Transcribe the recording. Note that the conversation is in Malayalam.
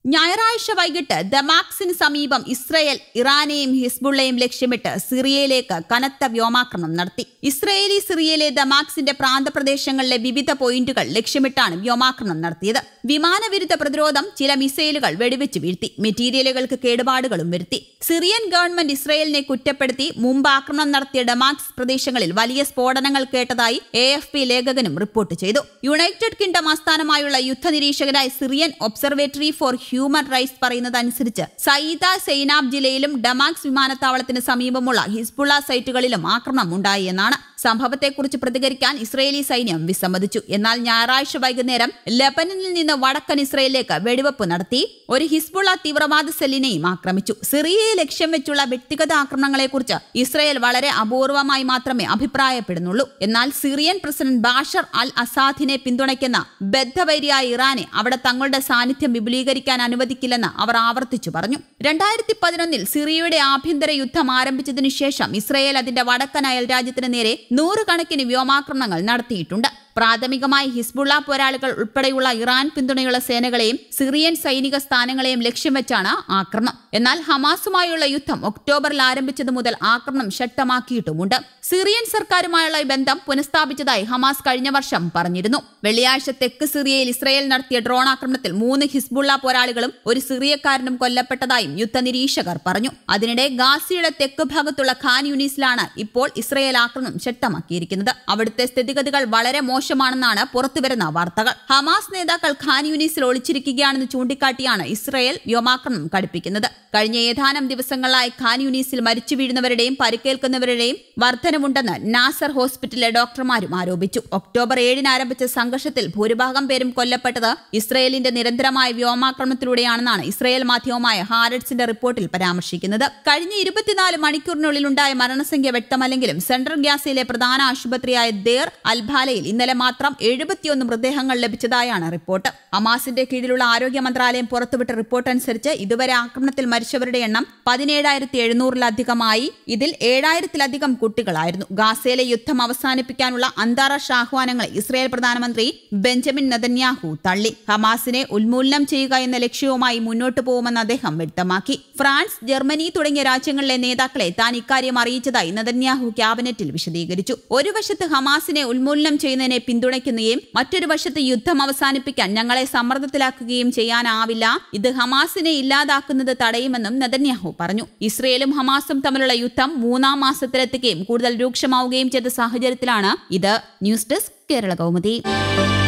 ഞായറാഴ്ച വൈകിട്ട് ദമാക്സിന് സമീപം ഇസ്രയേൽ ഇറാനെയും ഹിസ്ബുള്ളയും ലക്ഷ്യമിട്ട് സിറിയയിലേക്ക് കനത്ത വ്യോമാക്രമണം നടത്തി ഇസ്രയേലി സിറിയയിലെ ദമാക്സിന്റെ പ്രാന്തപ്രദേശങ്ങളിലെ വിവിധ പോയിന്റുകൾ ലക്ഷ്യമിട്ടാണ് വ്യോമാക്രമണം നടത്തിയത് വിമാനവിരുദ്ധ പ്രതിരോധം ചില മിസൈലുകൾ വെടിവെച്ച് വീഴ്ത്തി മെറ്റീരിയലുകൾക്ക് കേടുപാടുകളും വരുത്തി സിറിയൻ ഗവൺമെന്റ് ഇസ്രയേലിനെ കുറ്റപ്പെടുത്തി മുമ്പ് ആക്രമണം നടത്തിയ ഡമാക്സ് പ്രദേശങ്ങളിൽ വലിയ സ്ഫോടനങ്ങൾ കേട്ടതായി എ എഫ് പി ലേഖകനും റിപ്പോർട്ട് ചെയ്തു യുണൈറ്റഡ് കിങ്ഡം ആസ്ഥാനമായുള്ള യുദ്ധനിരീക്ഷകരായ Syrian Observatory for Human Rights പറയുന്നതനുസരിച്ച് സയ്യിദ സൈനാബ് ജില്ലയിലും ഡമാക്സ് വിമാനത്താവളത്തിന് സമീപമുള്ള ഹിസ്ബുള്ള സൈറ്റുകളിലും ആക്രമണം ഉണ്ടായി എന്നാണ് സംഭവത്തെക്കുറിച്ച് പ്രതികരിക്കാൻ ഇസ്രയേലി സൈന്യം വിസമ്മതിച്ചു എന്നാൽ ഞായറാഴ്ച വൈകുന്നേരം ലബനനിൽ നിന്ന് വടക്കൻ ഇസ്രയേലിലേക്ക് വെടിവെപ്പ് നടത്തി ഒരു ഹിസ്ബുള്ള തീവ്രവാദ സെല്ലിനെയും ആക്രമിച്ചു സിറിയയെ ലക്ഷ്യം വെച്ചുള്ള വ്യക്തിഗത ആക്രമണങ്ങളെക്കുറിച്ച് ഇസ്രയേൽ വളരെ അപൂർവമായി മാത്രമേ അഭിപ്രായപ്പെടുന്നുള്ളൂ എന്നാൽ സിറിയൻ പ്രസിഡന്റ് ബാഷർ അൽ അസാദിനെ പിന്തുണയ്ക്കുന്ന ബദ്ധവൈരിയായ ഇറാനെ അവിടെ തങ്ങളുടെ സാന്നിധ്യം വിപുലീകരിക്കാൻ അനുവദിക്കില്ലെന്ന് അവർ ആവർത്തിച്ചു പറഞ്ഞു രണ്ടായിരത്തി പതിനൊന്നിൽ സിറിയയുടെ ആഭ്യന്തര യുദ്ധം ആരംഭിച്ചതിനു ശേഷം ഇസ്രയേൽ അതിന്റെ വടക്കൻ അയൽ രാജ്യത്തിന് നേരെ നൂറുകണക്കിന് വ്യോമാക്രമണങ്ങൾ നടത്തിയിട്ടുണ്ട് പ്രാഥമികമായി ഹിസ്ബുള്ള പോരാളികൾ ഉൾപ്പെടെയുള്ള ഇറാൻ പിന്തുണയുള്ള സേനകളെയും സിറിയൻ സൈനിക സ്ഥാനങ്ങളെയും ലക്ഷ്യം വെച്ചാണ് ആക്രമണം എന്നാൽ ഹമാസുമായുള്ള യുദ്ധം ഒക്ടോബറിൽ ആരംഭിച്ചത് മുതൽ ആക്രമണം ശക്തമാക്കിയിട്ടുമുണ്ട് സിറിയൻ സർക്കാരുമായുള്ള ഈ ബന്ധം പുനഃസ്ഥാപിച്ചതായി ഹമാസ് കഴിഞ്ഞ വർഷം പറഞ്ഞിരുന്നു വെള്ളിയാഴ്ച തെക്ക് സിറിയയിൽ ഇസ്രയേൽ നടത്തിയ ഡ്രോൺ ആക്രമണത്തിൽ മൂന്ന് ഹിസ്ബുള്ള പോരാളികളും ഒരു സിറിയക്കാരനും കൊല്ലപ്പെട്ടതായും യുദ്ധനിരീക്ഷകർ പറഞ്ഞു അതിനിടെ ഗാസിയുടെ തെക്ക് ഭാഗത്തുള്ള ഖാൻ യൂണീസിലാണ് ഇപ്പോൾ ഇസ്രയേൽ ആക്രമണം ശക്തമാക്കിയിരിക്കുന്നത് അവിടുത്തെ സ്ഥിതിഗതികൾ വളരെ മോശമാണെന്നാണ് പുറത്തുവരുന്ന വാർത്തകൾ ഹമാസ് നേതാക്കൾ ഖാൻ യൂണീസിൽ ഒളിച്ചിരിക്കുകയാണെന്ന് ചൂണ്ടിക്കാട്ടിയാണ് ഇസ്രയേൽ വ്യോമാക്രമണം കടുപ്പിക്കുന്നത് കഴിഞ്ഞ ഏതാനും ദിവസങ്ങളായി ഖാൻ യൂണീസിൽ മരിച്ചു വീഴുന്നവരുടെയും പരിക്കേൽക്കുന്നവരുടെയും വർധനവുണ്ടെന്ന് നാസർ ഹോസ്പിറ്റലിലെ ഡോക്ടർമാരും ആരോപിച്ചു ഒക്ടോബർ ഏഴിന് ആരംഭിച്ച സംഘർഷത്തിൽ ഭൂരിഭാഗം പേരും കൊല്ലപ്പെട്ടത് ഇസ്രയേലിന്റെ നിരന്തരമായ വ്യോമാക്രമണത്തിലൂടെയാണെന്നാണ് ഇസ്രയേൽ മാധ്യമമായ ഹാരഡ്സിന്റെ റിപ്പോർട്ടിൽ പരാമർശിക്കുന്നത് കഴിഞ്ഞ ഇരുപത്തിനാല് മണിക്കൂറിനുള്ളിലുണ്ടായ മരണസംഖ്യ വ്യക്തമല്ലെങ്കിലും സെൻട്രൽ ഗ്യാസയിലെ പ്രധാന ആശുപത്രിയായ ദേർ അൽഭാലയിൽ ഇന്നലെ മാത്രം എഴുപത്തിയൊന്ന് മൃതദേഹങ്ങൾ ലഭിച്ചതായാണ് റിപ്പോർട്ട് ഹമാസിന്റെ കീഴിലുള്ള ആരോഗ്യ മന്ത്രാലയം പുറത്തുവിട്ട റിപ്പോർട്ട് അനുസരിച്ച് ഇതുവരെ ആക്രമണത്തിൽ മരിച്ചവരുടെ എണ്ണം പതിനേഴായിരത്തി എഴുന്നൂറിലധികമായി ഇതിൽ ഏഴായിരത്തിലധികം കുട്ടികളായിരുന്നു ഗാസയിലെ യുദ്ധം അവസാനിപ്പിക്കാനുള്ള അന്താരാഷ്ട്ര ആഹ്വാനങ്ങളെ ഇസ്രായേൽ പ്രധാനമന്ത്രി ബെഞ്ചമിൻ നെതന്യാഹു തള്ളി ഹമാസിനെ ഉന്മൂലനം ചെയ്യുക എന്ന ലക്ഷ്യവുമായി മുന്നോട്ടു പോകുമെന്ന് അദ്ദേഹം വ്യക്തമാക്കി ഫ്രാൻസ് ജർമ്മനി തുടങ്ങിയ രാജ്യങ്ങളിലെ നേതാക്കളെ താൻ ഇക്കാര്യം അറിയിച്ചതായി നെതന്യാഹു ക്യാബിനറ്റിൽ വിശദീകരിച്ചു ഒരു വശത്ത് ഹമാസിനെ ഉന്മൂലനം ചെയ്യുന്നതിനെ പിന്തുണയ്ക്കുകയും മറ്റൊരു വശത്ത് യുദ്ധം അവസാനിപ്പിക്കാൻ ഞങ്ങളെ സമ്മർദ്ദത്തിലാക്കുകയും ചെയ്യാനാവില്ല ഇത് ഹമാസിനെ ഇല്ലാതാക്കുന്നത് തടയുമെന്നും നെതന്യാഹു പറഞ്ഞു ഇസ്രയേലും ഹമാസും തമ്മിലുള്ള യുദ്ധം മൂന്നാം മാസത്തിലെത്തുകയും കൂടുതൽ രൂക്ഷമാവുകയും ചെയ്ത സാഹചര്യത്തിലാണ് ഇത് ന്യൂസ് ഡെസ്ക് കേരള കൗമുദി